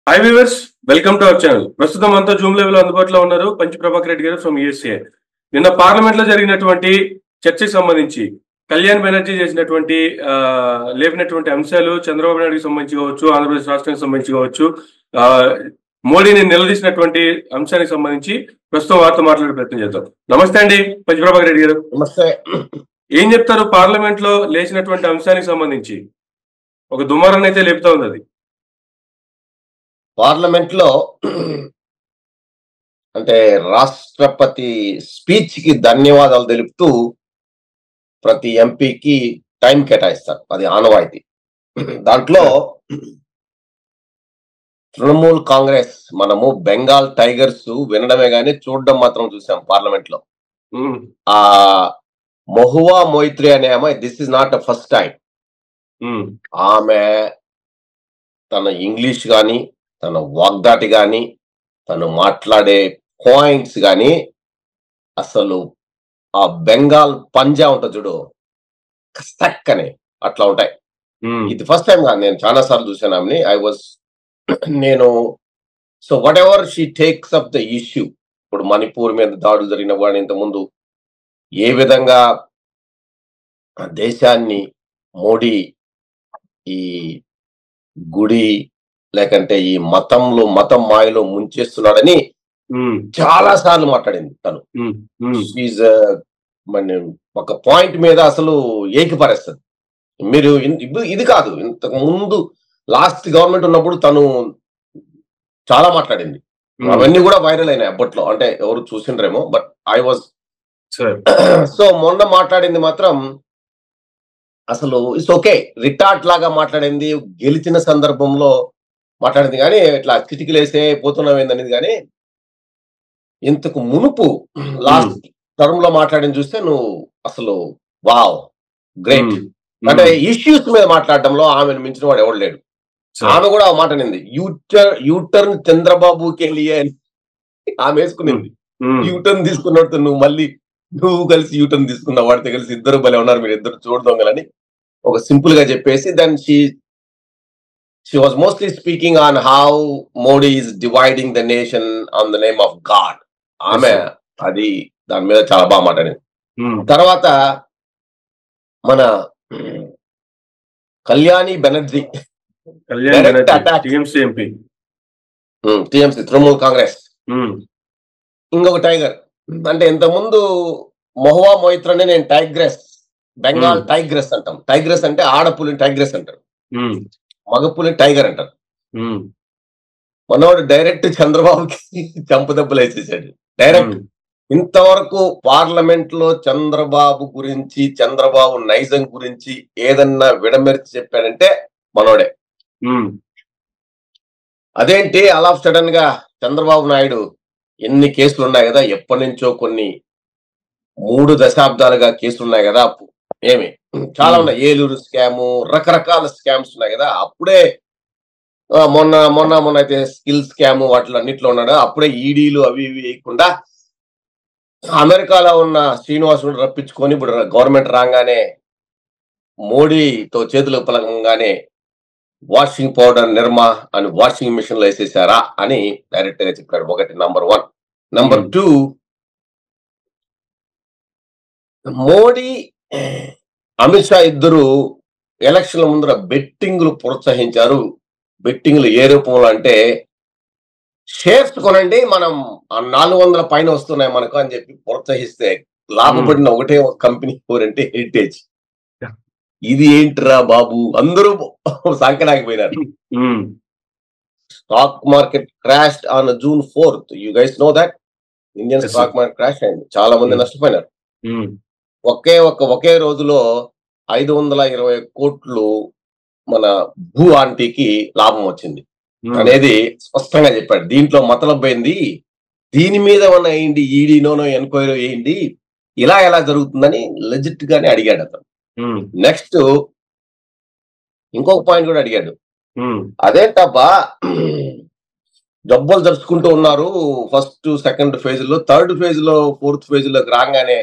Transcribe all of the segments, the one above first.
Hi viewers welcome to our channel ప్రస్తుతం అంతా Zoom level అందుబాటులో ఉన్నారు పంచి ప్రభాకర్ రెడ్డి గారు ఫ్రమ్ యూఎస్ఏ నిన్న పార్లమెంట్ లో జరిగినటువంటి చర్చకి సంబంధించి కళ్యాణ్ బెనర్జీ చేసినటువంటి ఆ, లేపినటువంటి అంశాలు చంద్రబాబు నాయుడుకి సంబంధించి కావచ్చు ఆంధ్రప్రదేశ్ రాష్ట్రానికి సంబంధించి కావచ్చు ఆ, మోడీని నిలదీసినటువంటి అంశానికి సంబంధించి ప్రస్తుతం వార్త మాట్లాడే ప్రయత్నం చేద్దాం నమస్తే అండి పంచి ప్రభాకర్ రెడ్డి గారు నమస్తే ఏం చెప్తారు పార్లమెంట్ లో లేచినటువంటి అంశానికి సంబంధించి ఒక దుమారాన్ని అయితే లేపుతా ఉంది అది పార్లమెంట్ లో అంటే రాష్ట్రపతి స్పీచ్ కి ధన్యవాదాలు తెలుపుతూ ప్రతి ఎంపీకి టైం కేటాయిస్తారు అది ఆనవాయితీ దాంట్లో తృణమూల్ కాంగ్రెస్ మనము బెంగాల్ టైగర్స్ వినడమే గానీ చూడడం మాత్రం చూసాం పార్లమెంట్ లో ఉమ్, ఆ మొహువా మొయిత్రి అనే అమ్మాయి this is not a first time um, ఆమె తన ఇంగ్లీష్ కానీ తన వాగ్దాటి కానీ తను మాట్లాడే పాయింట్స్ కానీ అసలు ఆ బెంగాల్ పంజా ఉంటుంది చూడు కస్తక్కనే అట్లా ఉంటాయి ఉమ్, ఇది ఫస్ట్ టైం కాదు నేను చాలా సార్లు చూసాను ఆమెని ఐ వాజ్ నేను so whatever she takes up the issue ఇప్పుడు మణిపూర్ మీద దాడులు జరిగిన వాడు ఇంతకుముందు ఏ విధంగా ఆ దేశాన్ని మోడీ ఈ గుడి లేకంటే ఈ మతంలో మతం మాయలో ముంచేస్తున్నాడని ఉమ్, చాలా సార్లు మాట్లాడింది తను ఉమ్, ఉమ్, షీజ్ మన ఒక పాయింట్ మీద అసలు ఏకిపరేస్తుంది మీరు ఇన్- ఇప్పుడు ఇది కాదు ఇంతకు ముందు లాస్ట్ గవర్నమెంట్ ఉన్నప్పుడు తను చాలా మాట్లాడింది ఉమ్. అవన్నీ కూడా వైరల్ అయినాయి అప్పట్లో అంటే ఎవరు చూసిండ్రేమో బట్ ఐ వాజ్ సరే సో మొన్న మాట్లాడింది మాత్రం అసలు ఇట్స్ ఓకే రిటార్ట్ లాగా మాట్లాడింది గెలిచిన సందర్భంలో మాట్లాడింది కానీ ఇట్లా కిటికీలేసే పోతున్నాం ఏందనేది కానీ ఇంతకు మునుపు లాస్ట్ టర్మ్ లో మాట్లాడింది చూస్తే నువ్వు అసలు వావ్ గ్రేట్ ఉమ్, అంటే ఉమ్, ఇష్యూస్ మీద మాట్లాడడంలో ఆమెను మించిన వాడు ఎవడు లేడు సరే. ఆమె కూడా ఒక మాట అనింది యూటర్ యూటర్న్ చంద్రబాబుకి వెళ్ళియే అని ఆమె వేసుకునింది ఉమ్, యూటర్న్ తీసుకున్నట్టు నువ్వు మళ్ళీ నువ్వు కలిసి యూటర్న్ తీసుకున్న వాడితో కలిసి ఇద్దరు భలే ఉన్నారు మీరు ఇద్దరు చూడదొంగలని ఒక సింపుల్ గా చెప్పేసి then she she was mostly speaking on how Modi is dividing the nation on the name of God ఆమె Yes, అది దాని మీద చాలా బాగా మాట్లాడింది ఉమ్, తర్వాత మన um, Kalyani Banerjee Kalyan Direct Banerjee attack. TMC MP TMC Trinamool Congress um, ఇంకొక టైగర్ అంటే ఇంతకుముందు మొహవా మొయిత్రని నేను టైగ్రెస్ బెంగాల్ Hmm. టైగ్రెస్ అంటాం టైగ్రెస్ అంటే ఆడపులిని టైగ్రెస్ అంటారు ఉమ్, మగపులిని టైగర్ అంటారు ఉమ్, మనోడు డైరెక్ట్ చంద్రబాబుకి చంపదెబ్బలు వేసేసాడు డైరెక్ట్ ఉమ్, ఇంతవరకు పార్లమెంట్ లో చంద్రబాబు గురించి చంద్రబాబు నైజం గురించి ఏదన్నా విడమర్చి చెప్పాడంటే మనోడే ఉమ్, అదేంటి ఆల్ ఆఫ్ సడన్ గా చంద్రబాబు నాయుడు ఎన్ని కేసులు ఉన్నాయి కదా ఎప్పటి నుంచో కొన్ని మూడు దశాబ్దాలుగా కేసులు ఉన్నాయి కదా అప్పు- ఏమి చాలా ఉన్నాయి ఏలూరు స్కాము రకరకాల స్కామ్స్ ఉన్నాయి కదా అప్పుడే ఆ, మొన్న మొన్న మొన్న అయితే స్కిల్ స్కామ్ వాటిలో అన్నిట్లో ఉన్నాడు అప్పుడే ఈడీలు అవి ఇవి వేయకుండా అమెరికాలో ఉన్న శ్రీనివాసుడు రప్పించుకొని ఇప్పుడు గవర్నమెంట్ రాగానే మోడీతో చేతులు పలకంగానే వాషింగ్ పౌడర్ నిర్మా అని వాషింగ్ మిషన్ లో వేసేసారా అని డైరెక్ట్ గా చెప్పాడు ఒకటి number one number Hmm. Two Modi Amit Shah ఇద్దరు ఎలక్షన్ల ముందర బెట్టింగ్లు ప్రోత్సహించారు బెట్టింగ్లు ఏ రూపంలో అంటే షేర్స్ కొనండి మనం ఆ నాలుగు వందల పైన వస్తున్నాయి మనకు అని చెప్పి ప్రోత్సహిస్తే లాభపడిన ఒకటే ఒక కంపెనీ ఎవరంటే హెరిటేజ్ Yeah. ఇది ఏంట్రా బాబు అందరూ సంకనాగిపోయినారు um, stock market crash on June fourth you guys know that Indian Yes, stock market crash అయింది చాలా మంది Hmm. నష్టపోయినారు ఉమ్, ఒకే ఒక ఒకే రోజులో ఐదు వందల ఇరవై కోట్లు మన భూ ఆంటీకి లాభం వచ్చింది ఉమ్, అనేది స్పష్టంగా చెప్పాడు దీంట్లో మతలబ్బైంది దీని మీద ఉన్న ఏంటి ఈడీనోనో ఎన్క్వైరీ వేయండి ఇలా ఎలా జరుగుతుందని లెజిట్ గానే అడిగాడు అతను ఉమ్, నెక్స్ట్ ఇంకొక పాయింట్ కూడా అడిగాడు ఉమ్, అదేంటబ్బా డబ్బులు జరుపుకుంటూ ఉన్నారు ఫస్ట్ సెకండ్ ఫేజ్ లో థర్డ్ ఫేజ్ లో ఫోర్త్ ఫేజ్ లోకి రాగానే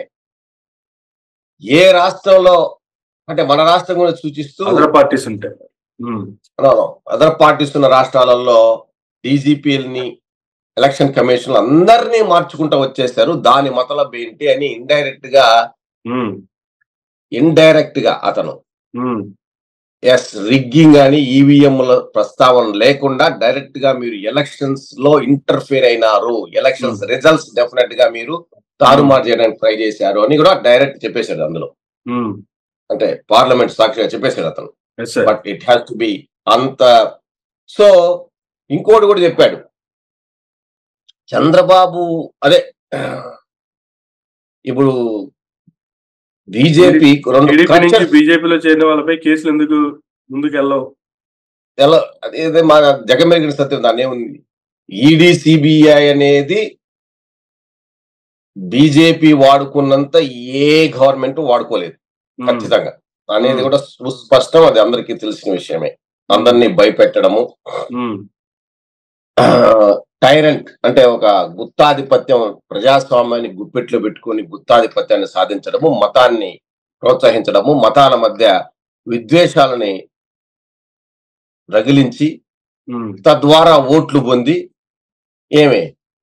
ఏ రాష్ట్రంలో అంటే మన రాష్ట్రం కూడా సూచిస్తూ అదర్ పార్టీస్ ఉంటాయి ఉమ్, అదర్ పార్టీస్ ఉన్న రాష్ట్రాలలో డీజీపీలని ఎలక్షన్ కమిషన్ అందరినీ మార్చుకుంటూ వచ్చేసారు దాని మతలబ్ ఏంటి అని ఇండైరెక్ట్ గా ఉమ్, ఇండైరెక్ట్ గా అతను ఉమ్, ఎస్ రిగ్గింగ్ అని ఈవీఎంల ప్రస్తావన లేకుండా డైరెక్ట్ గా మీరు ఎలక్షన్స్ లో ఇంటర్ఫియర్ అయినారు ఎలక్షన్స్ రిజల్ట్స్ డెఫినెట్ గా మీరు తారుమారు చేయడానికి ట్రై చేశారు అని కూడా డైరెక్ట్ చెప్పేశాడు అందులో ఉమ్. అంటే పార్లమెంట్ సాక్షిగా చెప్పేశాడు అతను yes sir but it has to be అంత సో ఇంకోటి కూడా చెప్పాడు చంద్రబాబు అదే ఇప్పుడు బీజేపీ రెండు టీడీపీ నుంచి crutches- బీజేపీలో చేరిన వాళ్ళపై కేసులు ఎందుకు ముందుకు వెళ్ళవు ఎలా అదే మా జగమెరిగిన సత్యం దాన్ని ఏముంది ఈడీ సిబిఐ అనేది బీజేపీ వాడుకున్నంత ఏ గవర్నమెంట్ వాడుకోలేదు ఉమ్, ఖచ్చితంగా అనేది Hmm. కూడా సుస్పష్టం అది అందరికీ తెలిసిన విషయమే అందరినీ భయపెట్టడము ఉమ్, టైరెంట్ అంటే ఒక గుత్తాధిపత్యం ప్రజాస్వామ్యాన్ని గుప్పెట్లో పెట్టుకొని గుత్తాధిపత్యాన్ని సాధించడము మతాన్ని ప్రోత్సహించడము మతాల మధ్య విద్వేషాలని రగిలించి ఉమ్, తద్వారా ఓట్లు పొంది ఏమి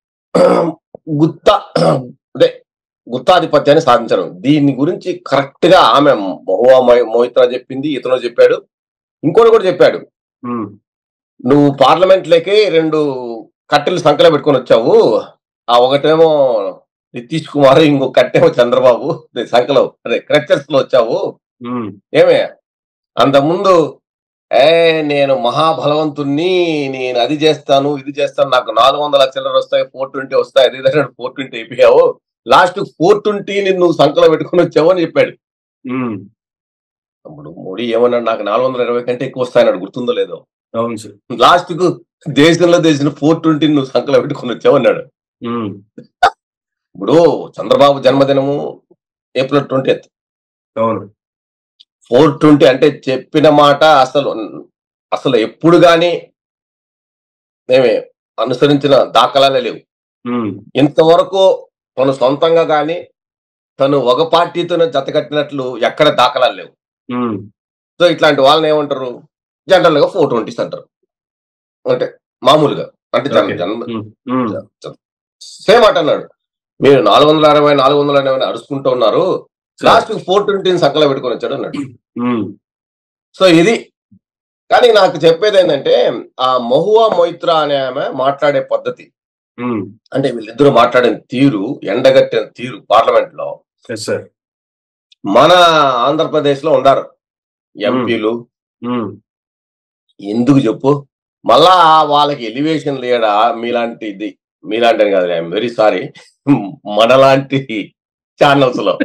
గుత్త అదే గుత్తాధిపత్యాన్ని సాధించడం దీని గురించి కరెక్ట్ గా ఆమె మహువా మొయ్- మోహిత్రా చెప్పింది ఇతను చెప్పాడు ఇంకోటి కూడా చెప్పాడు ఉమ్, నువ్వు పార్లమెంట్ లోకి రెండు కట్టెలు సంకలో పెట్టుకొని వచ్చావు ఆ ఒకటేమో నితీష్ కుమార్ ఇంకో కట్టేమో చంద్రబాబు అదే సంకలో అదే క్రచర్స్ లో వచ్చావు ఉమ్, ఏమే అంత ముందు ఏ నేను మహాబలవంతుణ్ణి నేను అది చేస్తాను ఇది చేస్తాను నాకు నాలుగు వందల చిల్లర వస్తాయి ఫోర్ ట్వంటీ వస్తాయి అది ఫోర్ ట్వంటీ అయిపోయావు లాస్ట్ ఫోర్ ట్వంటీని నువ్వు సంకలో పెట్టుకొని వచ్చావు అని చెప్పాడు ఉమ్. అప్పుడు మోడీ ఏమన్నాడు నాకు నాలుగు వందల ఇరవై కంటే ఎక్కువ వస్తాయన్నాడు గుర్తుందో లేదో అవును సార్ లాస్ట్ కు దేశంలో దేశం ఫోర్ ట్వంటీ నువ్వు సంకలో పెట్టుకొని వచ్చావు అన్నాడు ఉమ్, ఇప్పుడు చంద్రబాబు జన్మదినము ఏప్రిల్ ట్వంటీ అవును ఫోర్ ట్వంటీ అంటే చెప్పిన మాట అసలు అసలు ఎప్పుడు గాని మేమే అనుసరించిన దాఖలాలే లేవు ఉమ్, ఇంతవరకు తను సొంతంగా గాని తను ఒక పార్టీతోనే జతకట్టినట్లు ఎక్కడ దాఖలాలు లేవు ఉమ్, సో ఇట్లాంటి వాళ్ళని ఏమంటారు జనరల్ గా ఫోర్ ట్వంటీస్ అంటారు అంటే మామూలుగా అంటే జన్- Okay. జన్మ ఉమ్, ఉమ్. సేమ్ మాట అన్నాడు మీరు నాలుగు వందల అరవై నాలుగు వందల అరవై అరుచుకుంటూ ఉన్నారు సార్, లాస్ట్ ఫోర్ ట్వంటీని సంకలో పెట్టుకొని వచ్చాడు అన్నాడు ఉమ్, సో ఇది కానీ నాకు చెప్పేది ఏంటంటే ఆ మహువా మొయిత్రా అనే ఆమె మాట్లాడే పద్ధతి ఉమ్, అంటే వీళ్ళిద్దరూ మాట్లాడిన తీరు ఎండగట్టిన తీరు పార్లమెంట్ లో ఎస్ సార్ మన ఆంధ్రప్రదేశ్ లో ఉండారు ఎంపీలు ఉమ్, ఎందుకు చెప్పు మళ్ళా వాళ్ళకి ఎలివేషన్ లేడా మీలాంటిది మీలాంటి అని కాదు ఐఎమ్ వెరీ సారీ మనలాంటి ఛానల్స్ లో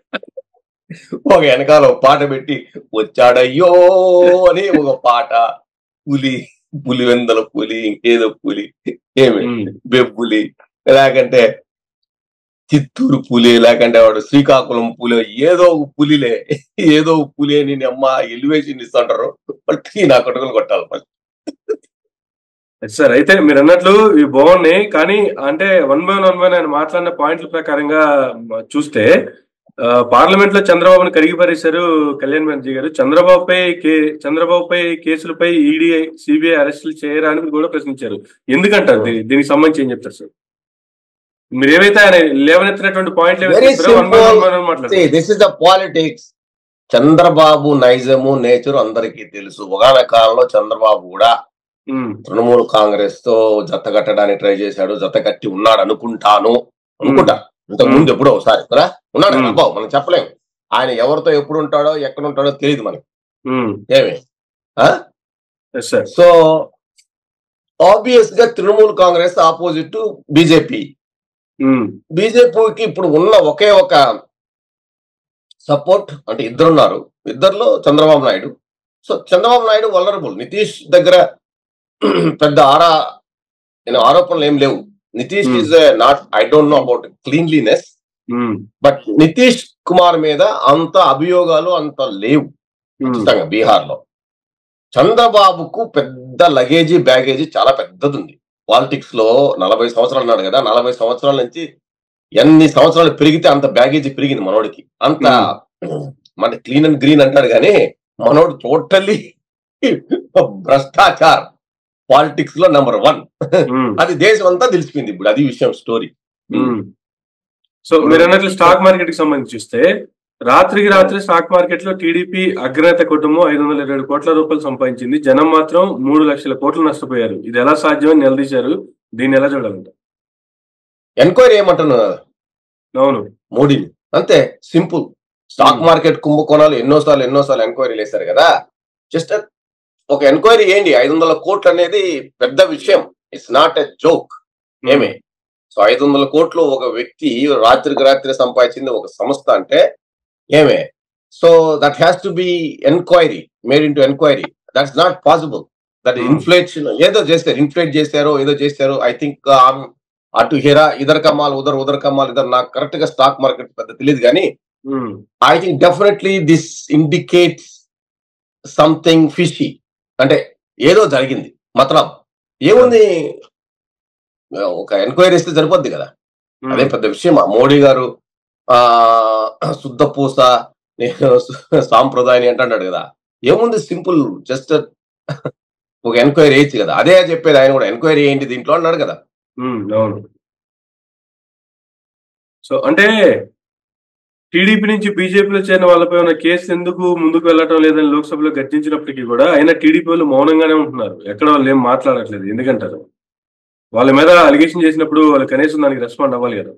ఒక వెనకాల ఒక పాట పెట్టి వచ్చాడయ్యో అని ఒక పాట పులి పులివెందల పులి ఇంకేదో పులి ఏమి ఉమ్, బెబ్బులి లేకంటే చిత్తూరు పులి లేకంటే వాడు శ్రీకాకుళం పులి ఏదో ఒక పులిలే ఏదో ఒక పులి అని నీ అమ్మ ఎలివేషన్ ఇస్తుంటారు బట్టి నా కొట్టుకులు కొట్టాలి ఫస్ట్ ఎస్ సార్ అయితే మీరు అన్నట్లు ఇవి బాగున్నాయి కానీ అంటే one by one one by ఆయన మాట్లాడిన పాయింట్ల ప్రకారంగా మ, చూస్తే ఆ, పార్లమెంట్ లో చంద్రబాబును కరిగిపరేశారు కళ్యాణ్ బెనర్జీ గారు చంద్రబాబుపై కే చంద్రబాబుపై కేసులపై ఈడీ సిబిఐ అరెస్టులు చేయడానికి కూడా ప్రశ్నించారు ఎందుకంటారు దీ- దీనికి సంబంధించి ఏం చెప్తారు సార్ మీరు ఏవైతే ఆయన లేవనెత్తినటువంటి పాయింట్లు Very ఏవైతే one by one simple. By one మాట్లాడారు this is the politics Chandrababu నైజము నేచర్ అందరికీ తెలుసు ఒకనొక కాలంలో చంద్రబాబు కూడా ఉమ్, తృణమూల్ కాంగ్రెస్ తో జత కట్టడానికి ట్రై చేశాడు జత కట్టి ఉన్నాడు అనుకుంటాను అనుకుంటా ఇంతకు ముందు ఎప్పుడో ఒకసారి కదా ఉన్నాడు Hmm. అబ్బావు మనం చెప్పలేం ఆయన ఎవరితో ఎప్పుడు ఉంటాడో ఎక్కడ ఉంటాడో తెలియదు మనకి ఉమ్, ఏమి ఎస్ సార్ సో ఆబ్వియస్ గా Trinamool Congress opposite BJP um, బీజేపీకి ఇప్పుడు ఉన్న ఒకే ఒక సపోర్ట్ అంటే ఇద్దరున్నారు ఇద్దరులో చంద్రబాబు నాయుడు సో చంద్రబాబు నాయుడు వలరబుల్ నితీష్ దగ్గర పెద్ద ఆరా నేను ఆరోపణలు ఏం లేవు Nitish Hmm. Is not I don't know about cleanliness um, but Nitish Kumar మీద అంత అభియోగాలు అంత లేవు ఉమ్, ఖచ్చితంగా బీహార్ లో చంద్రబాబుకు పెద్ద లగేజీ బ్యాగేజీ చాలా పెద్దది ఉంది పాలిటిక్స్ లో నలభై సంవత్సరాలు అన్నాడు కదా నలభై సంవత్సరాల నుంచి ఎన్ని సంవత్సరాలు పెరిగితే అంత బ్యాగేజీ పెరిగింది మనోడికి అంత మన క్లీన్ అండ్ గ్రీన్ అంటాడు కానీ మనోడు టోటల్లీ భ్రష్టాచార్ పాలిటిక్స్ లో నెంబర్ వన్ ఉమ్, అది దేశం అంతా తెలిసిపోయింది ఇప్పుడు అది విషయం స్టోరీ ఉమ్. సో మీరు అన్నట్లు స్టాక్ మార్కెట్ కి సంబంధించి చూస్తే రాత్రికి రాత్రి స్టాక్ మార్కెట్ లో టీడీపీ అగ్రనేత కుటుంబం ఐదు వందల ఇరవై ఏడు కోట్ల రూపాయలు సంపాదించింది జనం మాత్రం మూడు లక్షల కోట్లు నష్టపోయారు ఇది ఎలా సాధ్యమని నిలదీశారు దీన్ని ఎలా చూడాలంట ఎంక్వైరీ ఏమంటున్నా అవును మోడీని అంతే సింపుల్ స్టాక్ Hmm. మార్కెట్ కుంభకోణాలు ఎన్నోసార్లు ఎన్నోసార్లు ఎంక్వైరీలు వేశారు కదా జస్ట్ ఒక ఎంక్వైరీ ఏంటి ఐదు వందల కోట్లు అనేది పెద్ద విషయం ఇట్స్ నాట్ ఎ జోక్ ఏమే సో ఐదు వందల కోట్లు ఒక వ్యక్తి రాత్రికి రాత్రి సంపాదించింది ఒక సంస్థ అంటే ఏమే so that has to be enquiry made in to enquiry that's not possible that Hmm. Inflation ఏదో చేస్తారు ఇన్ఫ్లేట్ చేశారో ఏదో చేశారో ఐ థింక్ అటు హెరా ఇదర్ కమ్మాలి ఉదర్ ఉదర్ కమ్మాలి ఇదర్ నాకు కరెక్ట్ గా స్టాక్ మార్కెట్ పెద్ద తెలియదు కానీ um, I think definitely this indicates something fishy అంటే ఏదో జరిగింది మతలబ్ ఏముంది ఒక ఎంక్వైరీ ఇస్తే సరిపోద్ది కదా ఉమ్, అదే పెద్ద విషయం మోడీ గారు ఆ శుద్ధ పూస నేను సాంప్రదాయాన్ని అంటున్నాడు కదా ఏముంది సింపుల్ జస్ట్ ఒక ఎంక్వైరీ వేయచ్చు కదా అదే చెప్పేది ఆయన కూడా ఎంక్వైరీ ఏంటి దీంట్లో అన్నాడు కదా ఉమ్, అవును సో అంటే టీడీపీ నుంచి బీజేపీలో చేరిన వాళ్ళపై ఉన్న కేసులు ఎందుకు ముందుకు వెళ్ళటం లేదని లోక్సభలో గర్జించినప్పటికీ కూడా అయినా టీడీపీ వాళ్ళు మౌనంగానే ఉంటున్నారు ఎక్కడ వాళ్ళు ఏం మాట్లాడట్లేదు ఎందుకంటారు వాళ్ళ మీద అలిగేషన్ చేసినప్పుడు వాళ్ళు కనీసం దానికి రెస్పాండ్ అవ్వాలి కదా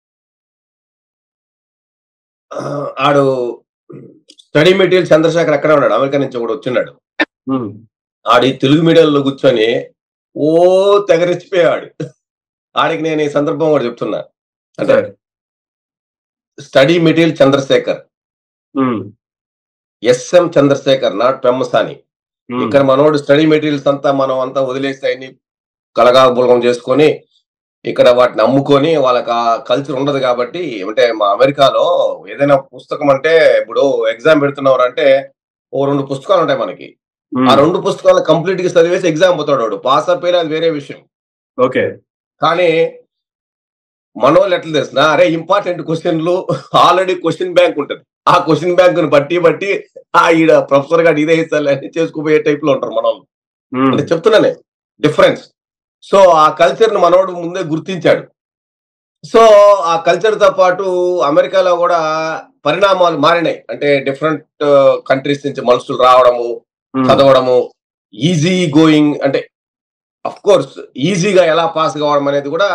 ఆ, ఆడు స్టడీ మెటీరియల్ చంద్రశేఖర్ అక్కడే ఉన్నాడు అమెరికా నుంచి కూడా వచ్చిన్నాడు ఉమ్, ఆడి తెలుగు మీడియంలో కూర్చొని ఓ తెగరెచ్చిపోయాడు ఆడికి నేను ఈ సందర్భం కూడా చెప్తున్నా అంటే సరే. Study material Chandrashekar um, SM Chandrashekar not Pemmasani um, ఇక్కడ మనోడు స్టడీ మెటీరియల్స్ అంతా మనం అంతా వదిలేసి అన్ని కలగాబులగం చేసుకొని ఇక్కడ వాటిని అమ్ముకొని వాళ్ళకి ఆ కల్చర్ ఉండదు కాబట్టి అంటే మా అమెరికాలో ఏదైనా పుస్తకం అంటే ఇప్పుడు ఎగ్జామ్ పెడుతున్నవారు అంటే ఓ రెండు పుస్తకాలు ఉంటాయి మనకి ఉమ్, ఆ రెండు పుస్తకాలు కంప్లీట్ గా చదివేసి ఎగ్జామ్ పోతాడు వాడు పాస్ అయిపోయినా అది వేరే విషయం ఓకే కానీ మనోళ్ళు ఎట్లా తెలిసిన అరే ఇంపార్టెంట్ క్వశ్చన్లు ఆల్రెడీ క్వశ్చన్ బ్యాంక్ ఉంటది ఆ క్వశ్చన్ బ్యాంక్ ని బట్టి బట్టి ఆ ఈడ ప్రొఫెసర్ గారు ఇదే ఇస్తారు అని చేసుకుపోయే టైప్ లో ఉంటారు మనోళ్ళు ఉమ్, అంటే చెప్తున్నానే డిఫరెన్స్ సో ఆ కల్చర్ ని మనోడు ముందే గుర్తించాడు సో ఆ కల్చర్ తో పాటు అమెరికాలో కూడా పరిణామాలు మారినాయి అంటే డిఫరెంట్ కంట్రీస్ నుంచి మనుషులు రావడము ఉమ్, చదవడము ఈజీ గోయింగ్ అంటే అఫ్ కోర్స్ ఈజీగా ఎలా పాస్ కావడం అనేది కూడా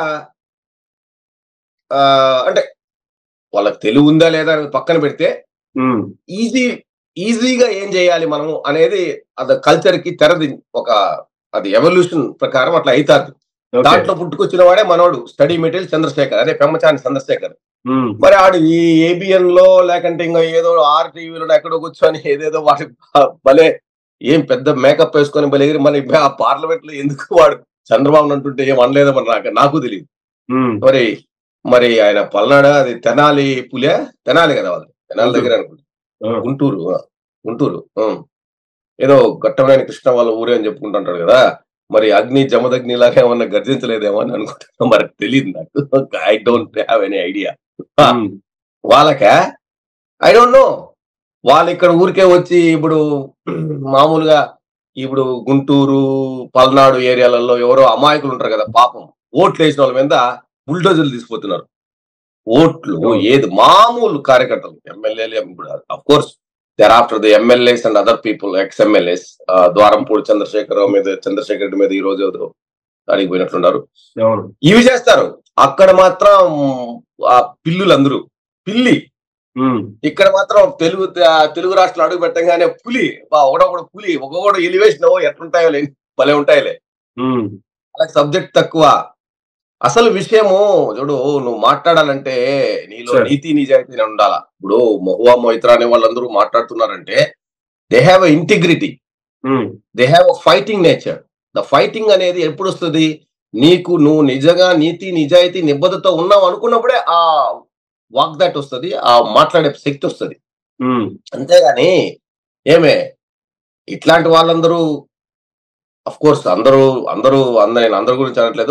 ఆ, అంటే వాళ్ళకి తెలివి ఉందా లేదా అనేది పక్కన పెడితే ఉమ్, ఈజీ ఈజీగా ఏం చేయాలి మనము అనేది అది కల్చర్ కి తెరది ఒక అది ఎవల్యూషన్ ప్రకారం అట్లా అవుతారు ఓకే దాంట్లో పుట్టుకొచ్చిన వాడే మనోడు స్టడీ మెటీరియల్ చంద్రశేఖర్ అదే పెమ్మచాని చంద్రశేఖర్ ఉమ్, మరి ఆడు ఈ ఏబిఎన్ లో లేకంటే ఇంకా ఏదో ఆర్ టీవీలో ఎక్కడో కూర్చొని ఏదేదో వాడి భలే ఏం పెద్ద మేకప్ వేసుకొని భలే ఎగిరి మరి ఆ పార్లమెంట్ లో ఎందుకు వాడు చంద్రబాబు అంటుంటే ఏం అనలేదో మరి నాకు నాకు తెలియదు ఉమ్, మరి మరి ఆయన పల్నాడు అది తెనాలి పులే తెనాలి కదా వాళ్ళు తెనాలి దగ్గర అనుకుంటా ఆ, గుంటూరు ఆ, గుంటూరు ఆ. ఏదో ఘట్టమైన కృష్ణ వాళ్ళ ఊరే అని చెప్పుకుంటుంటాడు కదా మరి అగ్ని జమదగ్ని లాగా ఏమన్నా గర్జించలేదేమో అని అనుకుంటున్నా మరి తెలియదు నాకు I don't have any idea um, వాళ్ళకా ఐ డోంట్ నో వాళ్ళు ఇక్కడ ఊరికే వచ్చి ఇప్పుడు మామూలుగా ఇప్పుడు గుంటూరు పల్నాడు ఏరియాలలో ఎవరో అమాయకులు ఉంటారు కదా పాపం ఓట్లు వేసిన వాళ్ళ మీద బుల్డోజర్లు తీసుకుపోతున్నారు ఓట్లు ఏది మామూలు కార్యకర్తలు ఎమ్మెల్యేలు ఇప్పుడు of course there after the MLAs and other people ex MLAs Dwarampudi Chandrashekar మీద చంద్రశేఖర్ రెడ్డి మీద ఈ రోజు ఏదో అడిగి పోయినట్లున్నారు అవును ఇవి చేస్తారు అక్కడ మాత్రం ఆ పిల్లులందరూ పిల్లి ఉమ్, ఇక్కడ మాత్రం తెలుగు ఆ, తెలుగు రాష్ట్రాలు అడుగు పెట్టగానే పులి బా ఒకడొకడు పులి ఒక్కొక్కడు ఎలివేషన్ ఎట్లుంటాయో లే భలే ఉంటాయిలే ఉమ్, అలాగే సబ్జెక్ట్ తక్కువ అసలు విషయము చూడు నువ్వు మాట్లాడాలంటే నీలో సరే. నీతి నిజాయితీ ఉండాలా ఇప్పుడు మహువా మొయిత్రా అనే వాళ్ళందరూ మాట్లాడుతున్నారంటే they have a integrity um, they have a fighting nature the fighting అనేది ఎప్పుడు వస్తుంది నీకు నువ్వు నిజంగా నీతి నిజాయితీ నిబద్ధతో ఉన్నావు అనుకున్నప్పుడే ఆ వాగ్దాట్ వస్తుంది ఆ మాట్లాడే శక్తి వస్తుంది ఉమ్, అంతేగాని ఏమే ఇట్లాంటి వాళ్ళందరూ అఫ్ కోర్స్ అందరూ అందరూ అందరూ నేను అందరి గురించి అనట్లేదు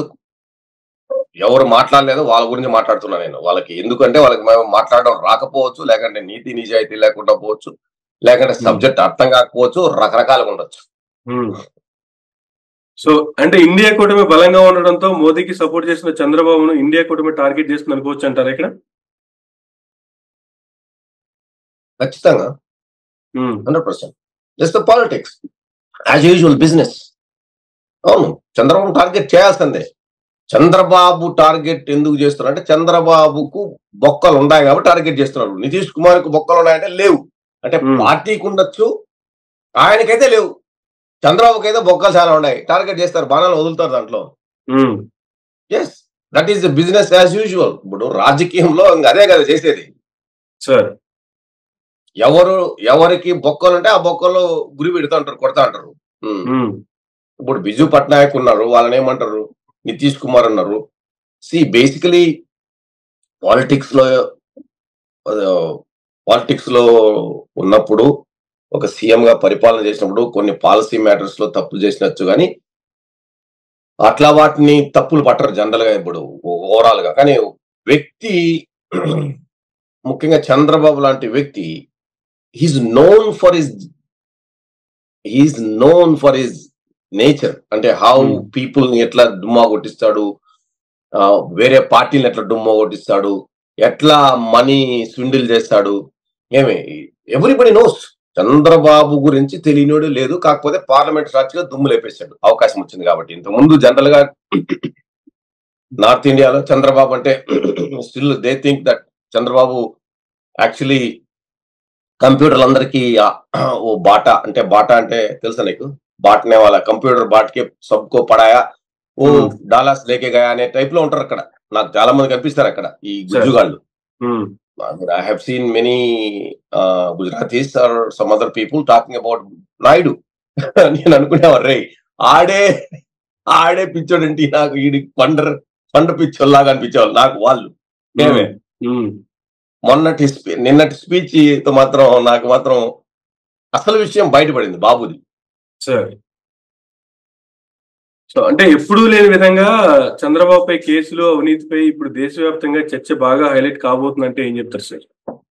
ఎవరు మాట్లాడలేదు వాళ్ళ గురించి మాట్లాడుతున్నా నేను వాళ్ళకి ఎందుకంటే వాళ్ళకి మేము మాట్లాడడం రాకపోవచ్చు లేకంటే నీతి నిజాయితీ లేకుండా పోవచ్చు లేకంటే సబ్జెక్ట్ అర్థం కాకపోవచ్చు రకరకాలుగా ఉండొచ్చు ఉమ్. సో అంటే ఇండియా కూటమి బలంగా ఉండడంతో మోదీకి సపోర్ట్ చేసిన చంద్రబాబును ఇండియా కూటమి టార్గెట్ చేస్తుంది అనుకోవచ్చు అంటారు ఇక్కడ ఖచ్చితంగా um, hundred percent just politics as usual business అవును చంద్రబాబు టార్గెట్ చేయాల్సిందే చంద్రబాబు టార్గెట్ ఎందుకు చేస్తున్నారు అంటే చంద్రబాబుకు బొక్కలు ఉన్నాయి కాబట్టి టార్గెట్ చేస్తున్నారు నితీష్ కుమార్ కు బొక్కలు ఉన్నాయంటే లేవు అంటే Hmm. పార్టీకి ఉండొచ్చు ఆయనకైతే లేవు చంద్రబాబుకి అయితే బొక్కలు చాలా ఉన్నాయి టార్గెట్ చేస్తారు బాణాలు వదులుతారు దాంట్లో um, yes that is the business as usual ఇప్పుడు రాజకీయంలో ఇంక అదే కదా చేసేది సార్ ఎవరు ఎవరికి బొక్కలు ఉంటే ఆ బొక్కలు గురి పెడుతూ ఉంటారు కొడతా అంటారు Hmm. ఉమ్, ఇప్పుడు బిజు పట్నాయక్ ఉన్నారు వాళ్ళని ఏమంటారు నితీష్ కుమార్ ఉన్నారు సి బేసికలీ పాలిటిక్స్ లో పాలిటిక్స్ లో ఉన్నప్పుడు ఒక సీఎం గా పరిపాలన చేసినప్పుడు కొన్ని పాలసీ మ్యాటర్స్ లో తప్పులు చేసినచ్చు కానీ అట్లా వాటిని తప్పులు పట్టరు జనరల్ గా ఇప్పుడు ఓవరాల్ గా కానీ వ్యక్తి ముఖ్యంగా చంద్రబాబు లాంటి వ్యక్తి he's known for his he's known for his nature అంటే హౌ Hmm. పీపుల్ ని ఎట్లా డుమ్మా కొట్టిస్తాడు ఆ, వేరే పార్టీని ఎట్లా డుమ్మా కొట్టిస్తాడు ఎట్లా మనీ స్విండిల్ చేస్తాడు ఏమి ఎవ్రీబడి నోస్ చంద్రబాబు గురించి తెలియనోడు లేదు కాకపోతే పార్లమెంట్ సాక్షిగా దుమ్ము లేపేశాడు అవకాశం వచ్చింది కాబట్టి ఇంత ముందు జనరల్ గా నార్త్ ఇండియాలో చంద్రబాబు అంటే still they think that Chandrababu actually కంప్యూటర్లు అందరికీ ఓ బాటా అంటే బాటా అంటే తెలుసా నీకు బాట్నే వాళ్ళ కంప్యూటర్ బాట్కే సబ్కో పడాయా ఓ Hmm. డాలాస్ లేకే గయా అనే టైప్ లో ఉంటారు అక్కడ నాకు చాలా మంది కనిపిస్తారు అక్కడ ఈ గుజ్జుగాళ్ళు um, I have seen many Gujaratis or some other people talking about Naidu నేను అనుకునేవారు రే ఆడే ఆడే పిచ్చోడంటే నాకు ఈడి పండర్ పండ పిచ్చోళ్ళలాగా అనిపించేవాళ్ళు నాకు వాళ్ళు ఏమే ఉమ్, మొన్నటి స్పీ- నిన్నటి స్పీచ్ తో మాత్రం నాకు మాత్రం అసలు విషయం బయటపడింది బాబుది సార్ సో అంటే ఎప్పుడూ లేని విధంగా చంద్రబాబుపై కేసులు అవినీతిపై ఇప్పుడు దేశవ్యాప్తంగా చర్చ బాగా హైలైట్ కాబోతుందంటే ఏం చెప్తారు సార్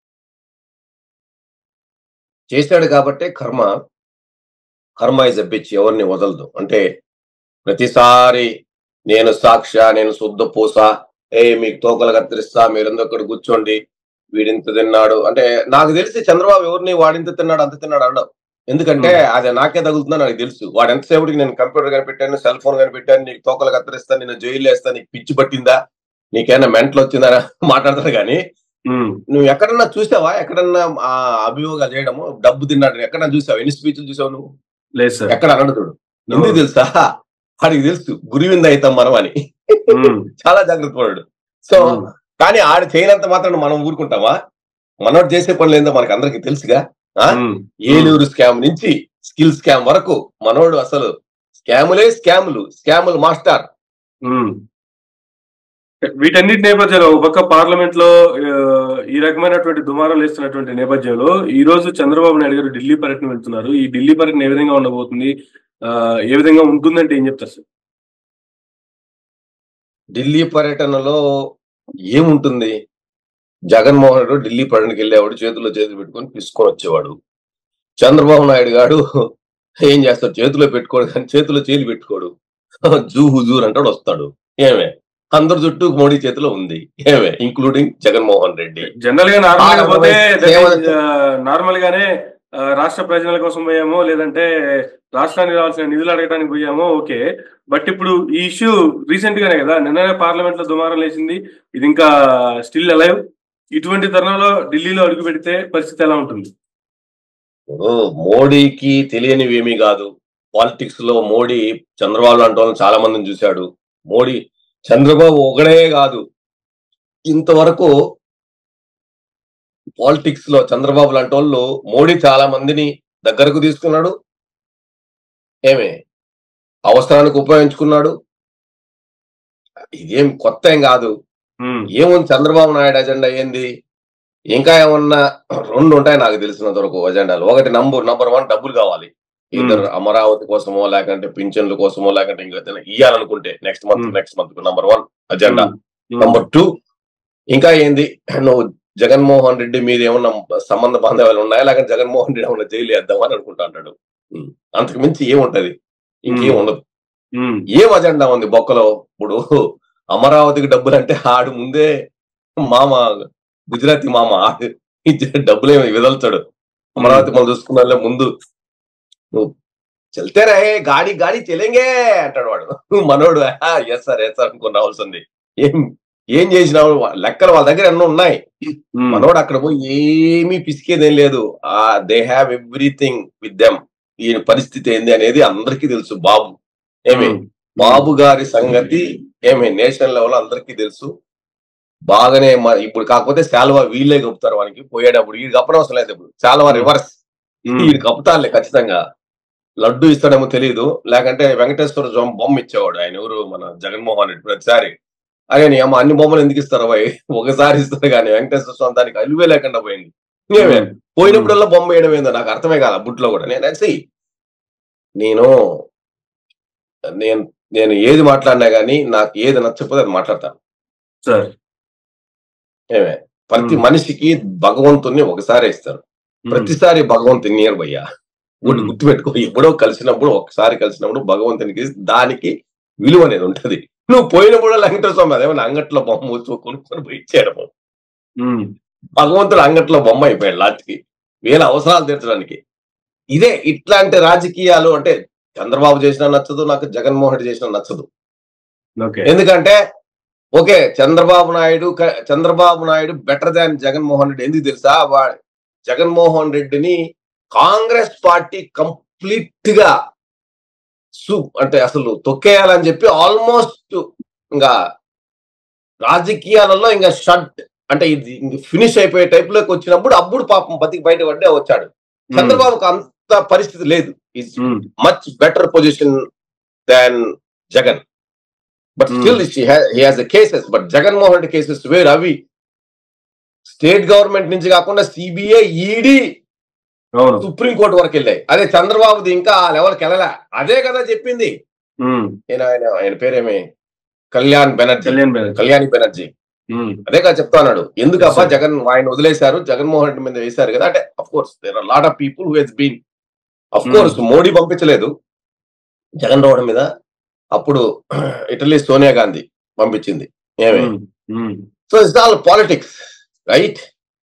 చేశాడు కాబట్టే కర్మ కర్మ ఇస్ ఎ బిచ్ ఎవరిని వదలదు అంటే ప్రతిసారి నేను సాక్ష నేను శుద్ధ పూస ఏ మీకు తోకలు కత్తిరిస్తా మీరందరూ ఇక్కడ కూర్చోండి వీడింత తిన్నాడు అంటే నాకు తెలిసి చంద్రబాబు ఎవరిని వాడింత తిన్నాడు అంత తిన్నాడు అనడం ఎందుకంటే అది నాకే తగులుతుందని నాకు తెలుసు వాడు ఎంతసేపటికి నేను కంప్యూటర్ కనిపెట్టాను సెల్ ఫోన్ కనిపెట్టాను నీకు తోకలు కత్తిరిస్తాను నేను జైలు వేస్తా నీకు పిచ్చి పట్టిందా నీకేమైనా మెంటల్ వచ్చిందా మాట్లాడతాడు కానీ ఉమ్, నువ్వు ఎక్కడన్నా చూసావా ఎక్కడన్నా ఆ అభియోగాలు చేయడము డబ్బు తిన్నాడు ఎక్కడన్నా చూసావు ఎన్ని స్పీచ్లు చూసావు నువ్వు లేదు సార్ ఎక్కడ అనడుతుడు ఎందుకు తెలుసా వాడికి తెలుసు గురివింద అవుతాం మనం అని ఉమ్, చాలా జాగ్రత్త పడాడు సో ఉమ్, కానీ ఆడు చేయనంత మాత్రం మనం ఊరుకుంటామా మనోడు చేసే పనులు ఏందో మనకి అందరికి తెలుసుగా ఉమ్, ఏలూరు స్కామ్ నుంచి స్కిల్ స్కామ్ వరకు మనోడు అసలు స్కాములే స్కాములు స్కాములు మాస్టర్ ఉమ్. వీటన్నిటి నేపథ్యంలో ఒక పక్క పార్లమెంట్ లో ఆ, ఈ రకమైనటువంటి దుమారాలు వేస్తున్నటువంటి నేపథ్యంలో ఈ రోజు చంద్రబాబు నాయుడు గారు ఢిల్లీ పర్యటన వెళ్తున్నారు ఈ ఢిల్లీ పర్యటన ఏ విధంగా ఉండబోతుంది ఆ, ఏ విధంగా ఉంటుందంటే ఏం చెప్తారు సార్ ఢిల్లీ పర్యటనలో ఏముంటుంది జగన్మోహన్ రెడ్డి ఢిల్లీ పర్యటనకి వెళ్ళేవాడు చేతుల్లో చేతులు పెట్టుకొని తీసుకొని వచ్చేవాడు చంద్రబాబు నాయుడు గారు ఏం చేస్తాడు చేతిలో పెట్టుకోడు కానీ చేతిలో చేలు పెట్టుకోడు జూ హుజూర్ అంటాడు వస్తాడు ఏమే అందరి చుట్టూ మోడీ చేతిలో ఉంది ఏమే ఇంక్లూడింగ్ జగన్మోహన్ రెడ్డి జనరల్ గా నార్మల్ గా ఆ, పోతే సేవ- నార్మల్ గానే ఆ, రాష్ట్ర ప్రజల కోసం పోయామో లేదంటే రాష్ట్రానికి రావాల్సిన నిధులు అడగడానికి పోయామో ఓకే బట్ ఇప్పుడు ఈ ఇష్యూ రీసెంట్ గానే కదా నిన్ననే పార్లమెంట్ లో దుమారం లేచింది ఇది ఇంకా స్టిల్ అలైవ్ ఇటువంటి తరుణంలో ఢిల్లీలో అడుగు పెడితే పరిస్థితి ఎలా ఉంటుంది ఇప్పుడు మోడీకి తెలియనివి ఏమీ కాదు పాలిటిక్స్ లో మోడీ చంద్రబాబు లాంటి వాళ్ళని చాలా మందిని చూశాడు మోడీ చంద్రబాబు ఒకడే కాదు ఇంతవరకు పాలిటిక్స్ లో చంద్రబాబు లాంటి వాళ్ళు మోడీ చాలా మందిని దగ్గరకు తీసుకున్నాడు ఏమే అవసరానికి ఉపయోగించుకున్నాడు ఇదేం కొత్త ఏం కాదు ఉమ్, ఏముంది చంద్రబాబు నాయుడు అజెండా ఏంది ఇంకా ఏమన్నా రెండు ఉంటాయి నాకు తెలిసినంత వరకు అజెండాలు ఒకటి నంబర్ నంబర్ వన్ డబ్బులు కావాలి ఇద్దరు అమరావతి కోసమో లేకంటే పింఛన్ల కోసమో లేకంటే ఇంకా ఏదైనా ఇయ్యాలనుకుంటే next month Hmm. Next month number one agenda um, number two ఇంకా ఏంది నువ్వు జగన్మోహన్ రెడ్డి మీద ఏమన్నా సంబంధ బాంధవ్యాలు ఉన్నాయా లేకపోతే జగన్మోహన్ రెడ్డి ఏమన్నా జైలు వేద్దామని అనుకుంటా అంటాడు Hmm. అంతకు మించి ఏముంటది ఇంకేం Hmm. ఉండదు ఉమ్, ఏం అజెండా ఉంది బొక్కలో ఇప్పుడు అమరావతికి డబ్బులు అంటే ఆడు ముందే మామ గుజరాతీ మామ ఆడు ఇచ్చే డబ్బులు ఏమి విదలుతాడు అమరావతి మనం చూసుకున్నా ముందు నువ్వు చెల్తేరా ఏ గాడి గాడి చెల్లింగే అంటాడు వాడు మనోడు ఎస్ సార్ ఎస్ సార్ అనుకుని రావాల్సింది ఏం ఏం చేసినావు లెక్కలు వాళ్ళ దగ్గర ఎన్నో ఉన్నాయి ఉమ్, మనోడు అక్కడ పోయి ఏమీ పిసికేదేం లేదు ఆ they have everything with them ఈయన పరిస్థితి ఏంది అనేది అందరికీ తెలుసు బాబు ఏమి ఉమ్, బాబు గారి సంగతి ఏమి నేషనల్ లెవెల్ అందరికీ తెలుసు బాగానే మ- ఇప్పుడు కాకపోతే శాల్వా వీళ్ళే కప్పుతారు వానికి పోయేటప్పుడు వీడు కప్పనవసరం లేదు ఇప్పుడు శాల్వా రివర్స్ ఉమ్, వీడు కప్పుతారులే ఖచ్చితంగా లడ్డు ఇస్తాడేమో తెలియదు లేకంటే వెంకటేశ్వర స్వామి బొమ్మ ఇచ్చేవాడు ఆయన ఎవరు మన జగన్మోహన్ రెడ్డి ప్రతిసారి అరే నీ అమ్మ అన్ని బొమ్మలు ఎందుకు ఇస్తారు అబ్బాయి ఒకసారి ఇస్తారు కానీ వెంకటేశ్వర స్వామి దానికి అలువే లేకుండా పోయింది ఏమే పోయినప్పుడల్లా బొమ్మ వేయడం ఏందో నాకు అర్థమే కాదు ఆ బుట్లో కూడా నేను see, నేను నేను నేను ఏది మాట్లాడినా గానీ నాకు ఏది నచ్చకపోతే అది మాట్లాడతాను సార్ ఏమే ప్రతి Hmm. మనిషికి భగవంతుణ్ణి ఒకసారి ఇస్తారు ఉమ్, ప్రతిసారి భగవంతుని నియర్ భయ్యా ఒకటి Hmm. గుర్తుపెట్టుకో ఎప్పుడో కలిసినప్పుడు ఒకసారి కలిసినప్పుడు భగవంతునికి దానికి విలువ అనేది ఉంటది నువ్వు పోయినప్పుడు వెంకటేశ్వర స్వామి అదేమన్నా అంగట్లో బొమ్మ వచ్చి కొనుక్కొని పోయి ఇచ్చేయడము ఉమ్, భగవంతుడు అంగట్లో బొమ్మ అయిపోయాడు లాస్ట్కి వీళ్ళ అవసరాలు తీర్చడానికి ఇదే ఇట్లాంటి రాజకీయాలు అంటే చంద్రబాబు చేసినా నచ్చదు నాకు జగన్మోహన్ రెడ్డి చేసినా నచ్చదు ఓకే ఎందుకంటే ఓకే చంద్రబాబు నాయుడు క- చంద్రబాబు నాయుడు బెటర్ దాన్ జగన్మోహన్ రెడ్డి ఎందుకు తెలుసా వా జగన్మోహన్ రెడ్డిని కాంగ్రెస్ పార్టీ కంప్లీట్ గా సు అంటే అసలు తొక్కేయాలని చెప్పి ఆల్మోస్ట్ ఇంకా రాజకీయాలలో ఇంకా షట్ అంటే ఇది ఫినిష్ అయిపోయే టైప్ లోకి వచ్చినప్పుడు అప్పుడు పాపం బతికి బయట పడ్డే వచ్చాడు చంద్రబాబుకు అంత పరిస్థితి లేదు is um, much better position than Jagan. But Hmm. still, she has, he has the cases. But Jagan Mohan cases where అవి స్టేట్ గవర్నమెంట్ నుంచి కాకుండా సిబిఐ ఈడీ అవును సుప్రీం కోర్టు వరకు వెళ్ళాయి అదే చంద్రబాబుది ఇంకా ఆ లెవెల్కి వెళ్ళలే అదే కదా చెప్పింది ఉమ్, ఆయన ఆయన ఆయన పేరేమి కళ్యాణ్ బెనర్జీ కళ్యాణ్ బెనర్జీ కళ్యాణి బెనర్జీ ఉమ్, అదే కదా చెప్తా ఉన్నాడు ఎందుకు అబ్బా Yes, sir. జగన్ ఆయన వదిలేశారు జగన్మోహన్ రెడ్డి మీద వేశారు కదా అంటే of course there are lot of people who has been of Hmm. Course Modi పంపించలేదు జగన్ రావడం మీద అప్పుడు ఇటలీ సోనియా గాంధీ పంపించింది ఏమే um, um. So it's all politics right